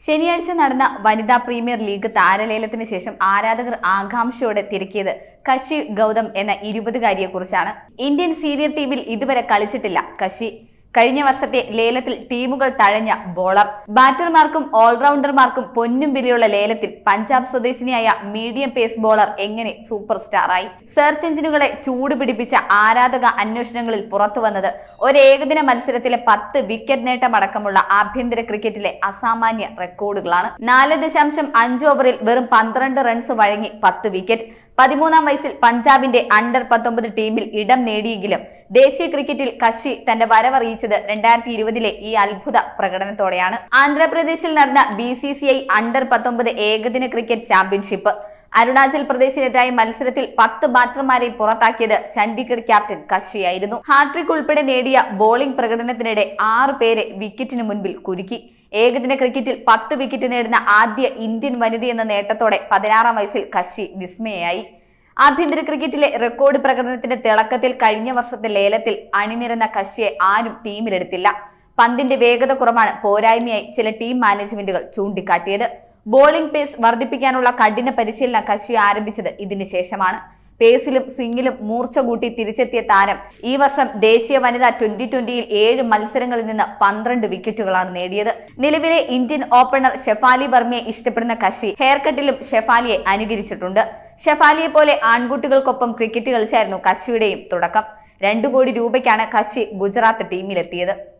ശനിയാഴ്ച നടന്ന വനിതാ പ്രീമിയർ ലീഗ് താരലേലത്തിന് ശേഷം ആരാധകർ ആകാംക്ഷയോടെ തിരക്കിയത് കശി ഗൗതം എന്ന ഇരുപതുകാരിയെക്കുറിച്ചാണ് ഇന്ത്യൻ സീനിയർ ടീമിൽ ഇതുവരെ കളിച്ചിട്ടില്ല കശി കഴിഞ്ഞ വർഷത്തെ ലേലത്തിൽ ടീമുകൾ തഴഞ്ഞ ബോളർ ബാറ്റർമാർക്കും ഓൾറൗണ്ടർമാർക്കും പൊന്നും വിലയുള്ള ലേലത്തിൽ പഞ്ചാബ് സ്വദേശിനിയായ മീഡിയം പേസ് ബോളർ എങ്ങനെ സൂപ്പർ സ്റ്റാറായി സെർച്ച് എഞ്ചിനുകളെ ചൂട് പിടിപ്പിച്ച ആരാധക അന്വേഷണങ്ങളിൽ പുറത്തുവന്നത് ഒരു ഏകദിന മത്സരത്തിലെ പത്ത് വിക്കറ്റ് നേട്ടമടക്കമുള്ള ആഭ്യന്തര ക്രിക്കറ്റിലെ അസാമാന്യ റെക്കോർഡുകളാണ് നാല് ദശാംശം അഞ്ച് ഓവറിൽ വെറും പന്ത്രണ്ട് റൺസ് വഴങ്ങി പത്ത് വിക്കറ്റ് പതിമൂന്നാം വയസ്സിൽ പഞ്ചാബിന്റെ അണ്ടർ പത്തൊമ്പത് ടീമിൽ ഇടം നേടിയെങ്കിലും ദേശീയ ക്രിക്കറ്റിൽ കശി തന്റെ വരവറിയിച്ചത് രണ്ടായിരത്തി ഇരുപതിലെ ഈ അത്ഭുത പ്രകടനത്തോടെയാണ് ആന്ധ്രാപ്രദേശിൽ നടന്ന B C C I under പത്തൊമ്പത് ഏകദിന ക്രിക്കറ്റ് ചാമ്പ്യൻഷിപ്പ് അരുണാചൽ പ്രദേശിനെതിരായ മത്സരത്തിൽ പത്ത് ബാറ്റർമാരെ പുറത്താക്കിയത് ചണ്ഡീഗഡ് ക്യാപ്റ്റൻ കശിയായിരുന്നു ഹാട്രിക് ഉൾപ്പെടെ നേടിയ ബോളിംഗ് പ്രകടനത്തിനിടെ ആറ് പേരെ വിക്കറ്റിന് മുൻപിൽ കുരുക്കി ഏകദിന ക്രിക്കറ്റിൽ പത്ത് വിക്കറ്റ് നേടുന്ന ആദ്യ ഇന്ത്യൻ വനിത എന്ന നേട്ടത്തോടെ പതിനാറാം വയസ്സിൽ കശി വിസ്മയായി ആഭ്യന്തര ക്രിക്കറ്റിലെ റെക്കോർഡ് പ്രകടനത്തിന്റെ തിളക്കത്തിൽ കഴിഞ്ഞ വർഷത്തെ ലേലത്തിൽ അണിനിരന്ന കശിയെ ആരും ടീമിലെടുത്തില്ല പന്തിന്റെ വേഗത കുറവാണ് പോരായ്മയായി ചില ടീം മാനേജ്മെന്റുകൾ ചൂണ്ടിക്കാട്ടിയത് ബോളിംഗ് പേസ് വർദ്ധിപ്പിക്കാനുള്ള കഠിന പരിശീലനം കശി ആരംഭിച്ചത് ഇതിന് ശേഷമാണ് പേസിലും സ്വിംഗിലും മൂർച്ച കൂട്ടി തിരിച്ചെത്തിയ താരം ഈ വർഷം ദേശീയ വനിതാ ട്വന്റി ട്വന്റിയിൽ ഏഴ് മത്സരങ്ങളിൽ നിന്ന് പന്ത്രണ്ട് വിക്കറ്റുകളാണ് നേടിയത് നിലവിലെ ഇന്ത്യൻ ഓപ്പണർ ഷെഫാലി വർമ്മയെ ഇഷ്ടപ്പെടുന്ന കശി ഹെയർ കട്ടിലും ഷെഫാലിയെ അനുകരിച്ചിട്ടുണ്ട് ഷെഫാലിയെ പോലെ ആൺകുട്ടികൾക്കൊപ്പം ക്രിക്കറ്റ് കളിച്ചായിരുന്നു കശിയുടെയും തുടക്കം രണ്ടു കോടി രൂപയ്ക്കാണ് കശി ഗുജറാത്ത് ടീമിലെത്തിയത്